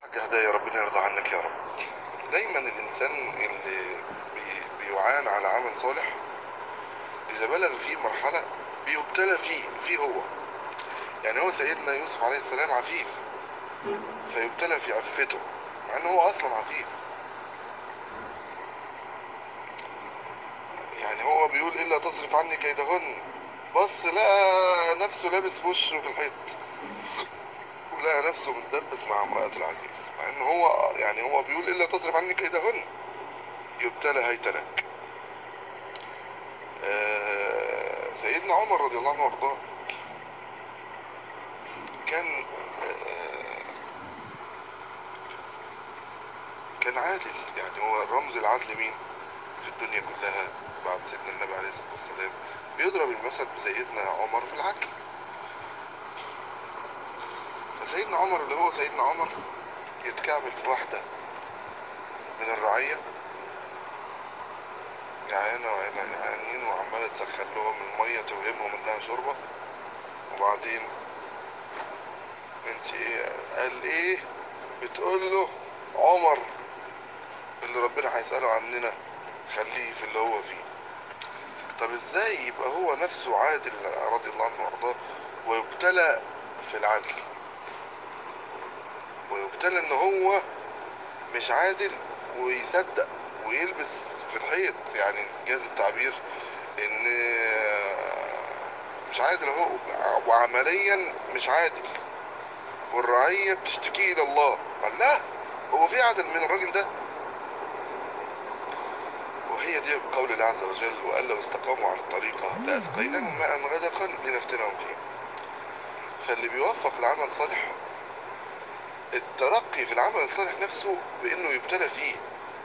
هدايا ربنا يرضى عنك يا رب دايما الانسان اللي بي بيعان على عمل صالح اذا بلغ فيه مرحلة بيبتلى فيه فيه هو يعني هو سيدنا يوسف عليه السلام عفيف فيبتلى في عفته مع انه هو اصلا عفيف يعني هو بيقول الا تصرف عني كيدهن بص لقى نفسه لابس في وشه في الحيط ولقى نفسه متدبس مع امرأة العزيز مع ان هو يعني هو بيقول الا تصرف عني كيدهن يبتلى هيت لك آه سيدنا عمر رضي الله عنه وارضاه كان آه كان عادل يعني هو رمز العدل مين في الدنيا كلها بعد سيدنا النبي عليه الصلاة والسلام بيضرب المثل بسيدنا عمر في العدل فسيدنا عمر اللي هو سيدنا عمر يتكعبل في واحدة من الرعية جعانة وعينة جعانين وعمالة تسخن لهم المية توهمهم انها شوربة وبعدين انت ايه قال ايه بتقول له عمر اللي ربنا هيسأله عننا خليه في اللي هو فيه طب ازاي يبقى هو نفسه عادل رضي الله عنه وارضاه ويبتلى في العدل ويبتلى ان هو مش عادل ويصدق ويلبس في الحيط يعني جاز التعبير ان مش عادل اهو وعمليا مش عادل والرعية بتشتكي الى الله قال لا هو في عدل من الراجل ده وهي دي قول الله عز وجل وقال لو استقاموا على الطريقة لأسقيناهم ماء غدقا لنفتنهم فيه فاللي بيوفق العمل صالح الترقي في العمل الصالح نفسه بانه يبتلى فيه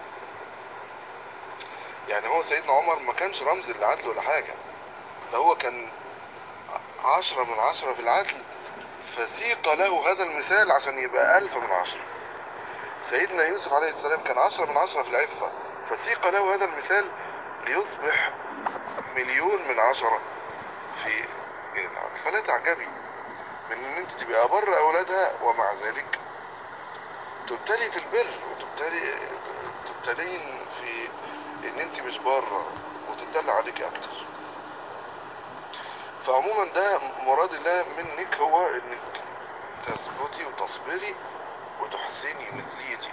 يعني هو سيدنا عمر ما كانش رمز للعدل ولا حاجة ده هو كان عشرة من عشرة في العدل فسيق له هذا المثال عشان يبقى ألف من عشرة سيدنا يوسف عليه السلام كان عشرة من عشرة في العفة فسيق له هذا المثال ليصبح مليون من عشرة في العدل فلا تعجبي من ان انت تبقى بر اولادها ومع ذلك تبتلي في البر وتبتلي تبتلين في ان انت مش بره وتدل عليك اكتر فعموما ده مراد الله منك هو انك تثبتي وتصبري وتحسني نفسيتي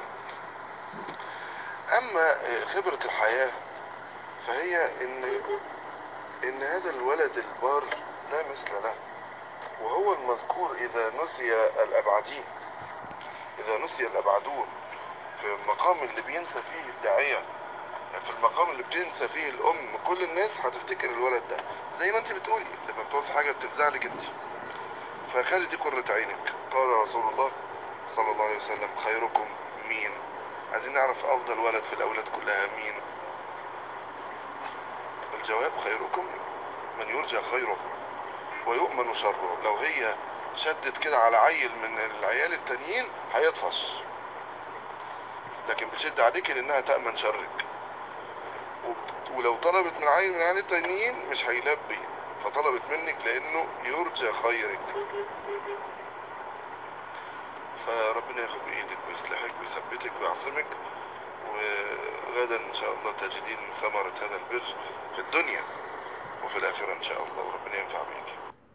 اما خبرة الحياة فهي ان ان هذا الولد البار لا مثل له وهو المذكور اذا نسي الابعدين اذا نسي الابعدون في المقام اللي بينسى فيه الداعية في المقام اللي بتنسى فيه الام كل الناس هتفتكر الولد ده زي ما انت بتقولي لما بتقول حاجة بتفزعلك انت فخلي دي قرة عينك قال رسول الله صلى الله عليه وسلم خيركم مين عايزين نعرف افضل ولد في الاولاد كلها مين الجواب خيركم من يرجى خيره ويؤمن شره لو هي شدت كده على عيل من العيال التانيين هيطفش لكن بتشد عليك لانها تأمن شرك ولو طلبت من عيل من العيال التانيين مش هيلبي فطلبت منك لانه يرجى خيرك فربنا ياخد بايدك ويصلحك ويثبتك ويعصمك وغدا ان شاء الله تجدين ثمرة هذا البر في الدنيا وفي الاخرة ان شاء الله وربنا ينفع بيك